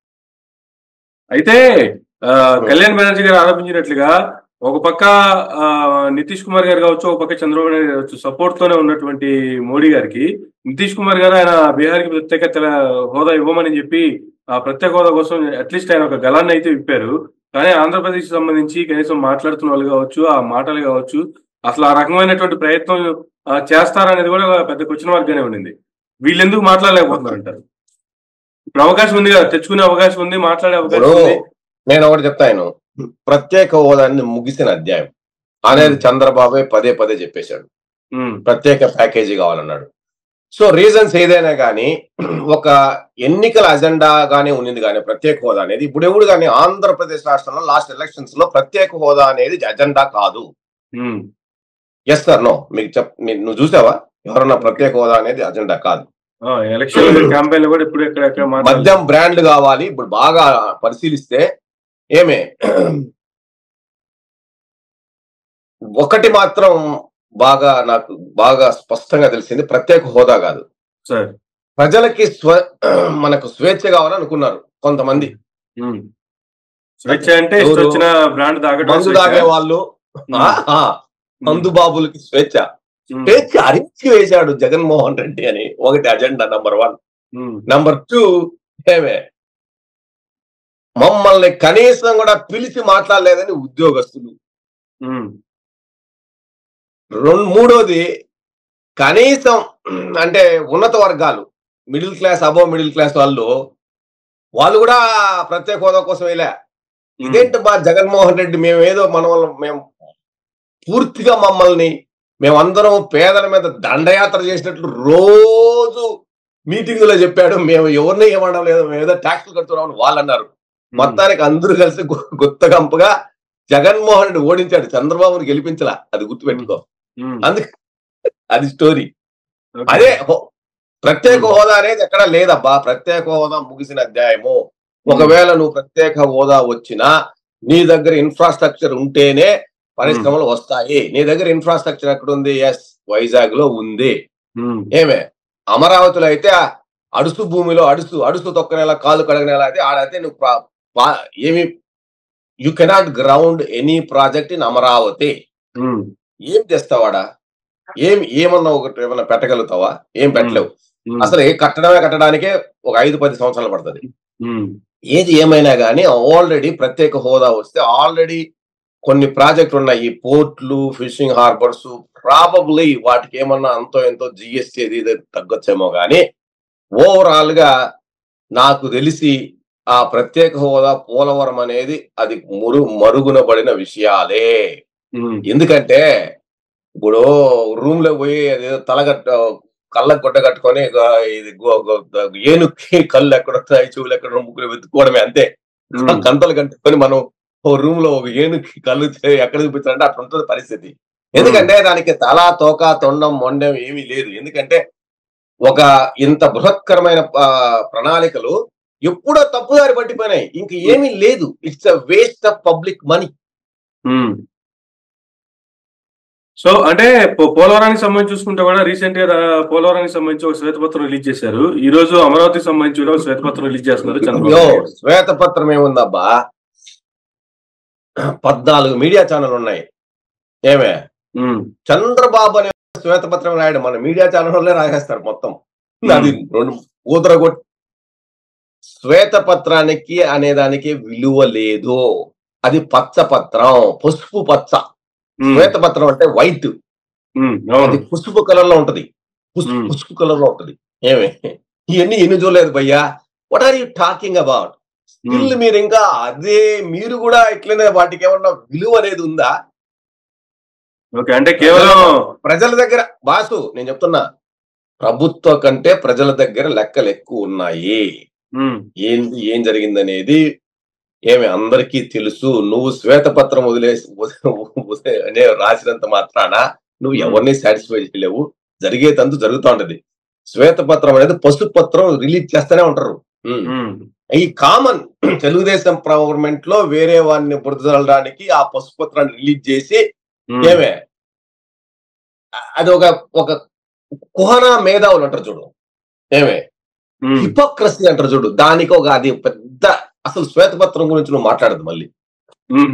అయితే ఆ, కళ్యాణ్ బెనర్జీ గారు ఆరోపించినట్లుగా ఒక పక్క ఆ, నితీష్ కుమార్ గారు కావచ్చు ఒక పక్క చంద్రబాబు నాయుడు గారు కావచ్చు సపోర్ట్ తోనే ఉన్నటువంటి మోడీ గారికి నితీష్ కుమార్ గారు ఆయన బీహార్కి ప్రత్యేక తెల హోదా ఇవ్వమని చెప్పి ఆ ప్రత్యేక హోదా కోసం అట్లీస్ట్ ఆయన ఒక గలాన్ని అయితే విప్పారు కానీ ఆంధ్రప్రదేశ్ సంబంధించి కనీసం మాట్లాడుతున్న వాళ్ళు కావచ్చు ఆ మాటలు కావచ్చు అసలు ఆ రకమైనటువంటి ప్రయత్నం ఆ, చేస్తారనేది కూడా పెద్ద క్వశ్చన్ మార్క్ గానే ఉండింది వీళ్ళెందుకు మాట్లాడలేకపోతున్నారంటారు ఇప్పుడు అవకాశం ఉంది కదా తెచ్చుకునే అవకాశం ఉంది మాట్లాడే అవకాశం ఇప్పుడు ఉంది నేను ఒకటి చెప్తాను ప్రత్యేక హోదాన్ని ముగిసిన అధ్యాయం అనేది చంద్రబాబే పదే పదే చెప్పేశాడు ఉమ్, ప్రత్యేక ప్యాకేజీ కావాలన్నాడు సో రీజన్స్ ఏదైనా కానీ ఒక ఎన్నికల అజెండా గానే ఉన్నది కానీ ప్రత్యేక హోదా అనేది ఇప్పుడు ఎవడు కానీ ఆంధ్రప్రదేశ్ రాష్ట్రంలో లాస్ట్ ఎలక్షన్స్ లో ప్రత్యేక హోదా అనేది అజెండా కాదు ఉమ్, ఎస్ సార్ నో మీకు చెప్ నీ- నువ్వు చూసావా ఎవరన్నా ప్రత్యేక హోదా అనేది అజెండా కాదు ఆ, ఎలక్షన్ క్యాంపెయిన్ లో కూడా ఇప్పుడు ఇక్కడ ఎక్కడ మాట్లాడారు మద్యం బ్రాండ్ కావాలి ఇప్పుడు బాగా పరిశీలిస్తే ఏమే ఒకటి మాత్రం బాగా నాకు బాగా స్పష్టంగా తెలిసింది ప్రత్యేక హోదా కాదు సార్ ప్రజలకి స్వ మనకు స్వేచ్ఛ కావాలని అనుకున్నారు కొంతమంది ఉమ్. స్వేచ్ఛ అంటే ఇష్టం ఎవరు? వచ్చిన బ్రాండ్ తాగడం మందు స్వేచ్ఛ. తాగే వాళ్ళు ఉమ్, ఆ, ఆ, మందు బాబులకి స్వేచ్ఛ ఉమ్, స్వేచ్ఛ అరించి వేశాడు జగన్మోహన్ రెడ్డి అని ఒకటి agenda number one um, number two ఏమే మమ్మల్ని కనీసం కూడా పిలిచి మాట్లాడలేదని ఉద్యోగస్తులు ఉమ్, రెండు మూడోది కనీసం అంటే ఉన్నత వర్గాలు మిడిల్ క్లాస్ అబో మిడిల్ క్లాస్ వాళ్ళు వాళ్ళు కూడా ప్రత్యేక హోదా కోసం వెళ్ళా ఇదేంటి బా జగన్మోహన్ రెడ్డి మేము ఏదో మన వల్ల మేము పూర్తిగా మమ్మల్ని మేమందరం పేదల మీద దండయాత్ర చేసినట్లు రోజు మీటింగులో చెప్పాడు మేము ఎవరిని ఏమనడం లేదు మేము ఏదో ట్యాక్సులు కడుతున్నామని వాళ్ళు అన్నారు ఉమ్, మొత్తానికి అందరూ కలిసి గు- గుత్తగంపగా జగన్మోహన్ రెడ్డి ఓడించాడు చంద్రబాబుని గెలిపించలా అది గుర్తుపెట్టుకో ఉమ్, అందుకే అది స్టోరీ ఓకే. అదే హో- ప్రత్యేక హోదా అనేది ఎక్కడ లేదబ్బా ప్రత్యేక హోదా ముగిసిన అధ్యాయము ఒకవేళ నువ్వు ప్రత్యేక హోదా వచ్చినా నీ దగ్గర ఇన్ఫ్రాస్ట్రక్చర్ ఉంటేనే పరిశ్రమలు వస్తాయి నీ దగ్గర ఇన్ఫ్రాస్ట్రక్చర్ ఎక్కడ ఉంది ఎస్ వైజాగ్ లో ఉంది ఉమ్, ఏమే అమరావతిలో అయితే ఆ అడుసు భూమిలో అడుసు అడుసు తొక్కనేలా కాలు కడగనేలా అయితే ఆడైతే నువ్వు ప్రా- పా- ఏమి you cannot ground any project in Amaravati um, ఏం చేస్తావాడా ఏం ఏమన్నా ఒకటి ఏమన్నా పెట్టగలుగుతావా ఏం పెట్టలేవు ఉమ్, అసలు ఏ కట్టడమే కట్టడానికే ఒక ఐదు పది సంవత్సరాలు పడుతుంది ఉమ్, ఏది ఏమైనా కానీ ఆల్రెడీ ప్రత్యేక హోదా వస్తే ఆల్రెడీ కొన్ని ప్రాజెక్టులు ఉన్నాయి ఈ పోర్ట్లు ఫిషింగ్ హార్బర్స్ ప్రాబబ్లీ వాటికి ఏమన్నా అంతో ఎంతో జిఎస్టీ అది ఇది తగ్గొచ్చేమో కానీ ఓవరాల్ గా నాకు తెలిసి ఆ ప్రత్యేక హోదా పోలవరం అనేది అది మురు మరుగున పడిన విషయాలే ఉమ్, ఎందుకంటే ఇప్పుడు రూమ్ లో పోయి అదేదో తలగట్ట కళ్ళకు గుడ్డ కట్టుకొని ఇక ఇది గో- గో- ఏనుక్కి కళ్ళు ఎక్కడ వస్తాయి చెవులు ఎక్కడ ఉన్నాయి, ముగ్గురు వెతుక్కోవడమే అంతే ఉమ్, గంటలు కట్టుకొని మనం ఓ రూమ్ లో ఒక ఏనుక్కి కళ్ళు చే- ఎక్కడ చూపించాలంటే అట్లా ఉంటుంది పరిస్థితి ఎందుకంటే దానికి తల తోక తొండం మొండం ఏమీ లేదు ఎందుకంటే ఒక ఇంత బృహత్కరమైన ఆ, ప్రణాళికలు ఎప్పుడో తప్పుదారి పట్టిపోయినాయి ఇంక ఏమీ లేదు it's a waste of public money um. So అంటే పో- పోలవరానికి సంబంధించి చూసుకుంటే కూడా రీసెంట్ గా రా- పోలవరానికి సంబంధించి ఒక శ్వేతపత్రం రిలీజ్ చేశారు ఈ రోజు అమరావతికి సంబంధించి కూడా ఒక శ్వేతపత్రం రిలీజ్ చేస్తున్నారు చంద్రబాబు అయ్యో నాయుడు గారు. శ్వేతపత్రం ఏముందబ్బా పద్నాలుగు మీడియా ఛానల్ ఉన్నాయి ఏమే ఉమ్, చంద్రబాబు అనే శ్వేతపత్రం రాయడం మన మీడియా ఛానల్ రాసేస్తారు మొత్తం అది రెండు ఊదరగొట్ శ్వేతపత్రానికి అనే దానికి విలువ లేదు అది పచ్చ పత్రం పసుపు పచ్చ ఉమ్, శ్వేతపత్రం అంటే వైట్ ఉమ్, అది అవును పసుపు కలర్ లో ఉంటది పసుపు Hmm. పసుపు కలర్ లో ఉంటది ఏమే ఇవన్నీ ఎన్ని చూడలేదు భయ్యా what are you talking about still um, మీరు ఇంకా అదే మీరు కూడా ఇట్లనే వాటికి ఏమన్నా విలువ అనేది ఉందా ఓకే అంటే కేవలం ప్రజల దగ్గర బాసు నేను చెప్తున్నా ప్రభుత్వ కంటే ప్రజల దగ్గర లెక్కలు ఎక్కువ ఉన్నాయి ఉమ్, ఏంది ఏం జరిగిందనేది ఏమి అందరికీ తెలుసు నువ్వు శ్వేతపత్రం వదిలేసి వదిలే- అనే రాసినంత మాత్రాన నువ్వు ఎవరిని సాటిస్ఫై చేయలేవు జరిగేదంతా జరుగుతూ ఉంటది శ్వేతపత్రం అనేది పసుపు పత్రం రిలీజ్ చేస్తూనే ఉంటారు ఉమ్. ఉమ్, ఈ కామన్ తెలుగుదేశం గవర్నమెంట్ లో వేరే వాడిని బురదలడానికి ఆ పసుపు పత్రాన్ని రిలీజ్ చేసి ఉమ్, ఏమే అది ఒక ఒక కుహన మేధావులు అంటారు చూడు ఏమే ఉమ్. హిపోక్రసీ అంటారు చూడు దానికి ఒక అది పెద్ద అసలు శ్వేతపత్రం గురించి నువ్వు మాట్లాడదు మళ్ళీ ఉమ్.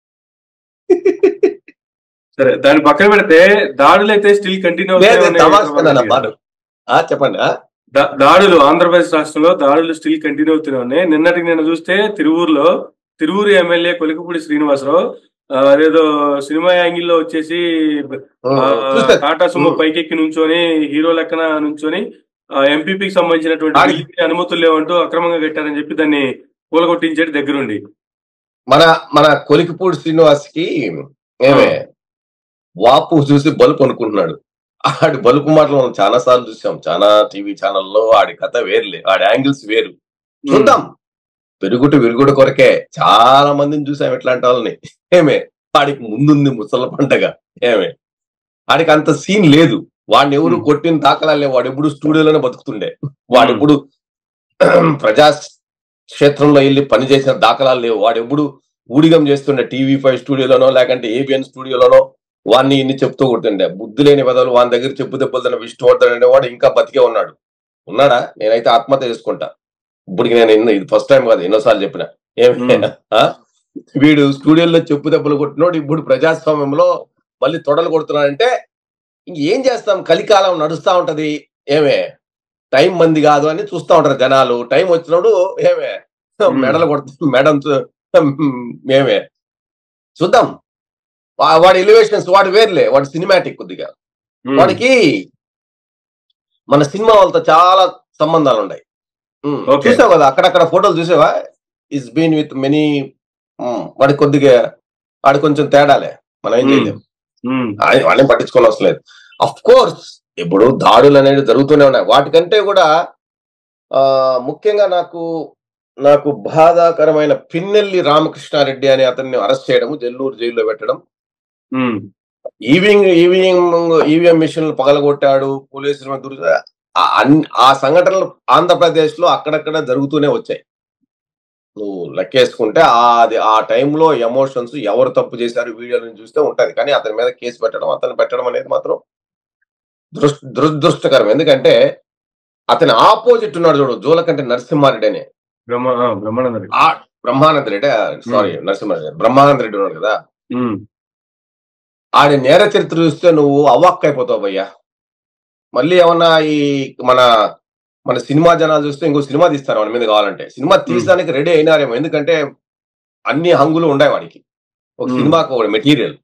సరే దాన్ని పక్కన పెడితే దాడులు అయితే స్టిల్ కంటిన్యూ లేదు, తమాషా బాడు ఆ చెప్పండి ఆ? దాడులు ఆంధ్రప్రదేశ్ రాష్ట్రంలో దాడులు స్టిల్ కంటిన్యూ అవుతూనే ఉన్నాయి నిన్నటికి నేను చూస్తే తిరువూరులో తిరువూరు ఎమ్మెల్యే కొలికపూడి శ్రీనివాసరావు ఆ, అదేదో సినిమా యాంగిల్లో వచ్చేసి ఆ, చూస్తా. Tata Sumo um. పైకెక్కి నుంచొని హీరో లెక్కన నుంచొని ఎంపీపీకి సంబంధించినటువంటి ఆడి- బిల్లుకి అనుమతులు లేవంటూ అక్రమంగా కట్టారని చెప్పి దాన్ని కూలగొట్టించేటి దగ్గరుండి మన మన కొలికిపూడి శ్రీనివాస్ కి ఏమే వాపు చూసి బలుపు అనుకుంటున్నాడు ఆడి బలుపు మాటలు మనం చాలా సార్లు చూసాం చాలా టీవీ ఛానల్లో ఆడి కథ వేరులే ఆడి యాంగిల్స్ వేరు చూద్దాం పెరుగుడు విరుగుడు కొరకే చాలా మందిని చూసాం ఇట్లాంటి వాళ్ళని ఏమే వాడికి ముందుంది ముసల పంటగా ఏమే వాడికి అంత సీన్ లేదు వాడిని ఎవరు Hmm. కొట్టిన దాఖలా లేవు వాడు ఎప్పుడు స్టూడియోలోనే బతుకుతుండే వాడు ఎప్పుడు ప్రజా క్షేత్రంలో వెళ్ళి పని చేసిన దాఖలాలు లేవు వాడు ఎప్పుడు ఊడిగం చేస్తుండే టీవీ ఫైవ్ స్టూడియోలోనో లేకంటే ఏబిఎన్ స్టూడియోలోనో వాడిని ఇన్ని చెప్తూ కొడుతుండే బుద్ధి లేని బదులు వాని దగ్గర చెప్పు దెబ్బలు తిన్న విష్ణువర్ధన్ అనేవాడు ఇంకా బతికే ఉన్నాడు ఉన్నాడా నేనైతే ఆత్మహత్య చేసుకుంటా ఇప్పటికి నేను ఎన్నో ఇది ఫస్ట్ టైం కాదు ఎన్నోసార్లు చెప్పిన ఏమి Hmm. ఆ? వీడు స్టూడియోలో చెప్పు దెబ్బలు కొట్టినోడు ఇప్పుడు ప్రజాస్వామ్యంలో మళ్ళీ తొడలు కొడుతున్నాడంటే ఇంకేం చేస్తాం కలికాలం నడుస్తా ఉంటది ఏమే టైం మంది కాదు అని చూస్తా ఉంటారు జనాలు టైం వచ్చినప్పుడు ఏమే మెడలు కొడుతుంది మేడం మేమే చూద్దాం వా- వాడి ఎలివేషన్స్ వాడి వేర్లే వాడి సినిమాటిక్ కొద్దిగా ఉమ్, వాడికి మన సినిమా వాళ్ళతో చాలా సంబంధాలు ఉన్నాయి ఉమ్, Okay. చూసావు కదా అక్కడక్కడ ఫోటోలు చూసావా ఇస్ బీన్ విత్ మెనీ వాడి కొద్దిగా వాడి కొంచెం తేడాలే మనం ఏం ఉమ్, చేయలేం ఉమ్, ఆయన- వాళ్ళని పట్టించుకోని అవసరం లేదు అఫ్ కోర్స్ ఇప్పుడు దాడులు అనేవి జరుగుతూనే ఉన్నాయి వాటికంటే కూడా ఆ ముఖ్యంగా నాకు నాకు బాధాకరమైన పిన్నెల్లి రామకృష్ణారెడ్డి అనే అతన్ని అరెస్ట్ చేయడం జల్లూరు జైల్లో పెట్టడం ఉమ్, ఈవింగ్ ఈవిఎం ఈవీఎం మిషన్లు పగలగొట్టాడు పోలీసుల మీద దురు- ఆ అన్- ఆ సంఘటనలు ఆంధ్రప్రదేశ్ లో అక్కడక్కడ జరుగుతూనే వచ్చాయి నువ్వు లెక్కేసుకుంటే ఆ అది ఆ టైంలో ఎమోషన్స్ ఎవరు తప్పు చేశారు వీడియోలను చూస్తే ఉంటది కానీ అతని మీద కేసు పెట్టడం అతను పెట్టడం అనేది మాత్రం దురస్ దురదృష్టకరం ఎందుకంటే అతని ఆపోజిట్ ఉన్నాడు చూడు జోలకంటే నరసింహారెడ్డి అనే బ్రహ్మ ఆ, బ్రహ్మానంద రెడ్డి ఆ బ్రహ్మానంద రెడ్డి సారీ నరసింహారెడ్డి బ్రహ్మానంద రెడ్డి ఉన్నాడు కదా ఉమ్, ఆడి నేర చరిత్ర చూస్తే నువ్వు అవాక్ అయిపోతావు భయ్యా మళ్ళీ ఏమన్నా ఈ మన మన సినిమా జనాలు చూస్తే ఇంకో సినిమా తీస్తారు మన మీద కావాలంటే సినిమా తీసడానికి రెడీ అయినారేమో ఎందుకంటే అన్ని హంగులు ఉన్నాయి వాడికి ఒక Hmm. సినిమాకు ఒక మెటీరియల్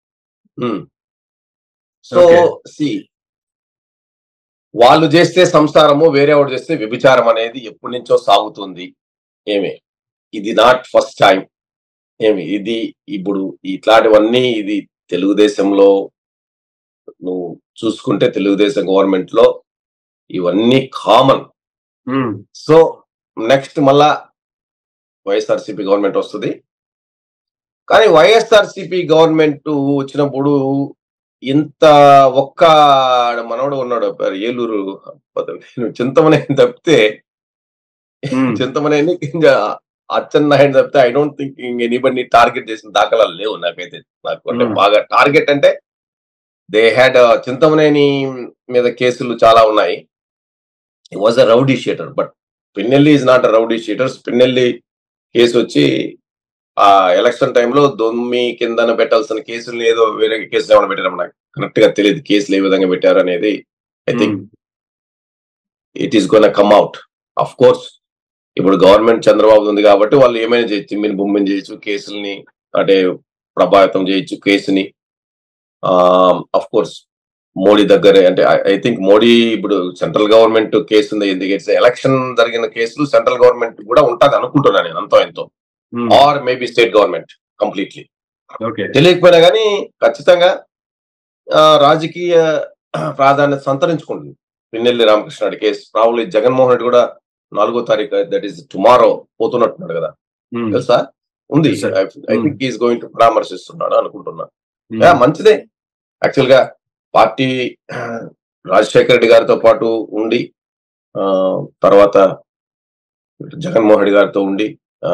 సో Okay. సి వాళ్ళు చేస్తే సంసారము వేరే వాడు చేస్తే వ్యభిచారం అనేది ఎప్పటి నుంచో సాగుతుంది ఏమి ఇది నాట్ ఫస్ట్ టైం ఏమి ఇది ఇప్పుడు ఇట్లాంటివన్నీ ఇది తెలుగుదేశంలో నువ్వు చూసుకుంటే తెలుగుదేశం గవర్నమెంట్ లో ఇవన్నీ కామన్ ఉమ్, సో నెక్స్ట్ మళ్ళా వైఎస్ఆర్సిపి గవర్నమెంట్ వస్తుంది కానీ వైఎస్ఆర్సిపి గవర్నమెంట్ వచ్చినప్పుడు ఇంత ఒక్క మనవడు ఉన్నాడు పేరు ఏలూరు చింతమనే తప్పితే ఉమ్, చింతమనేని అచ్చెన్నాయుడు తప్పితే I don't think anybody target చేసిన దాఖలాలు లేవు నాకైతే నాకు అంటే Hmm. బాగా టార్గెట్ అంటే దే హ్యాడ్ చింతమనేని మీద కేసులు చాలా ఉన్నాయి ఈ was a rowdy sheeter but Pinnelli is not a rowdy sheeter Pinnelli case వచ్చి ఆ ఎలక్షన్ టైంలో దొమ్మి కిందన పెట్టాల్సిన కేసులు ఏదో వేరే కేసులు ఏమైనా పెట్టారు నాకు కరెక్ట్ గా తెలియదు కేసులు ఏ విధంగా పెట్టారు అనేది I think um, it is gone come out of course ఇప్పుడు గవర్నమెంట్ చంద్రబాబు ఉంది కాబట్టి వాళ్ళు ఏమైనా చేయొచ్చు మిని బొమ్మని చేయొచ్చు కేసుల్ని అంటే ప్రభావితం చేయొచ్చు కేసుని అఫ్ కోర్స్ మోడీ దగ్గరే అంటే ఐ థింక్ మోడీ ఇప్పుడు సెంట్రల్ గవర్నమెంట్ కేసు ఉంది ఎందుకంటే ఎలక్షన్ జరిగిన కేసులు సెంట్రల్ గవర్నమెంట్ కూడా ఉంటుంది అనుకుంటున్నాను నేను అంతో ఎంతో um, or maybe state government completely okay తెలియకపోయినా కానీ ఖచ్చితంగా ఆ, రాజకీయ ప్రాధాన్యత సంతరించుకుంటుంది పిన్నెల్లి రామకృష్ణ కేసు ప్రాబ్లీ జగన్మోహన్ రెడ్డి కూడా నాలుగో తారీఖు దట్ ఈస్ టుమారో పోతున్నట్టున్నాడు కదా ఉమ్, తెలుసా ఉంది Yes, sir. I think is going to పరామర్శిస్తున్నాడు అనుకుంటున్నా యా, మంచిదే యాక్చువల్ గా పార్టీ రాజశేఖర రెడ్డి గారితో పాటు ఉండి ఆ, తర్వాత జగన్మోహన్ రెడ్డి గారితో ఉండి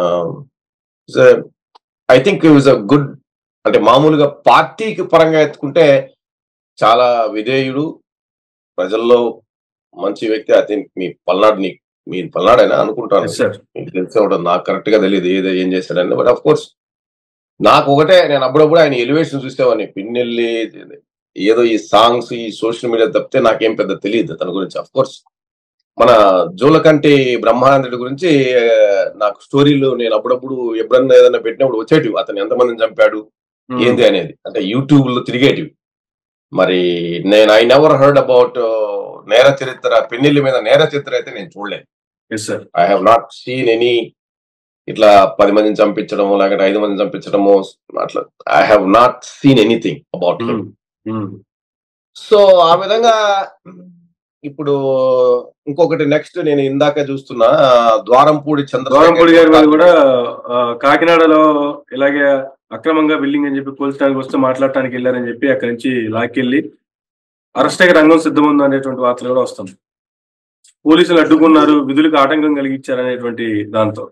I think it was a good అంటే మామూలుగా పార్టీకి పరంగా ఎత్తుకుంటే చాలా విధేయుడు ప్రజల్లో మంచి వ్యక్తి ఐ థింక్ మీ పల్నాడు నీ మీ పల్నాడైనా అనుకుంటాను ఎస్ సార్ మీకు తెలిసే ఉంటుంది నాకు కరెక్ట్ గా తెలియదు ఏదో ఏం చేశాడని బట్ ఆఫ్ కోర్స్ నాకు ఒకటే నేను అప్పుడప్పుడు ఆయన ఎలివేషన్ చూసేవాడిని పిన్నెల్లి ఏదో ఈ సాంగ్స్ ఈ సోషల్ మీడియా తప్పితే నాకేం పెద్ద తెలియదు తన గురించి అఫ్ కోర్స్ మన జోలకంటి బ్రహ్మానందుడి గురించి ఆ, నాకు స్టోరీలు నేను అప్పుడప్పుడు ఎప్పుడన్నా ఏదైనా పెట్టినప్పుడు వచ్చేటివి అతను ఎంతమందిని చంపాడు ఉమ్, ఏంది అనేది అంటే యూట్యూబ్ లో తిరిగేటివి మరి నేను ఐ నెవర్ హర్డ్ అబౌట్ నేర చరిత్ర పెన్నెల్లి మీద నేర చరిత్ర అయితే నేను చూడలేదు yes sir I have not seen any ఇట్లా పది మందిని చంపించడము లేకపోతే ఐదు మందిని చంపించడము అట్లా I have not seen anything about um, um, so ఆ విధంగా ఇప్పుడు ఇంకొకటి నెక్స్ట్ నేను ఇందాక చూస్తున్నా ద్వారంపూడి ద్వారంపూడి గారి మీద కూడా చంద్రశేఖర్ ఆ, కాకినాడలో ఇలాగే అక్రమంగా బిల్డింగ్ అని చెప్పి పోల్చడానికి వస్తే మాట్లాడటానికి వెళ్ళారని చెప్పి అక్కడి నుంచి లాక్కెళ్ళి అరెస్ట్ అయ్యే రంగం సిద్ధముంది అనేటువంటి వార్తలు కూడా వస్తుంది పోలీసులు అడ్డుకున్నారు విధులకు ఆటంకం కలిగించారు అనేటువంటి దాంతో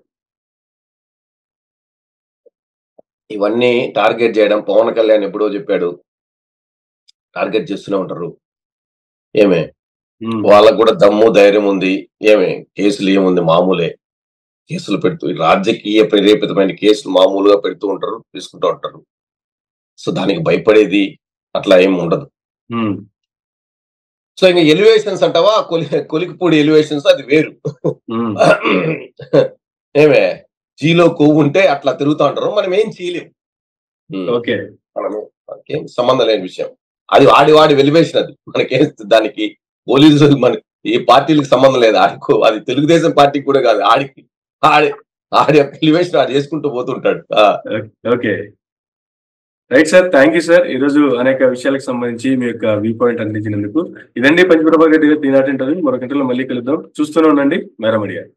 ఇవన్నీ టార్గెట్ చేయడం పవన్ కళ్యాణ్ ఎప్పుడో చెప్పాడు టార్గెట్ చేస్తూనే ఉంటారు ఏమే ఉమ్, వాళ్ళకు కూడా దమ్ము ధైర్యం ఉంది ఏమే కేసులు ఏముంది మామూలే కేసులు పెడుతూ ఈ రాజకీయ ప్రేరేపితమైన కేసులు మామూలుగా పెడుతూ ఉంటారు తీసుకుంటూ ఉంటారు సో దానికి భయపడేది అట్లా ఏం ఉండదు ఉమ్, సో ఇంకా ఎలివేషన్స్ అంటావా కొలి కొలికిపూడి ఎలివేషన్స్ అది వేరు ఉమ్, ఏమే జీలో కొవ్వు ఉంటే అట్లా తిరుగుతూ ఉంటారు మనం ఏం చేయలేము ఉమ్. ఓకే మనము మనకేం సంబంధం లేని విషయం అది వాడి వాడి వెలివేషన్ అది మనకేం దానికి పోలీసు మన ఏ పార్టీలకు సంబంధం లేదు ఆడికో అది తెలుగుదేశం పార్టీకి కూడా కాదు ఆడికి ఆడి ఆడి యొక్క ఎలివేషన్ ఆడు చేసుకుంటూ పోతుంటాడు ఆ, okay right sir thank you sir ఈ రోజు అనేక విషయాలకు సంబంధించి మీ యొక్క వ్యూ పాయింట్ అందించినందుకు ఇదండి పంచప్రభా రెడ్డి గారి టీ నాట్ ఇంటర్వ్యూ మరొక ఇంటర్వ్యూలో మళ్ళీ కలుద్దాం చూస్తూనే ఉండండి మేరమడియా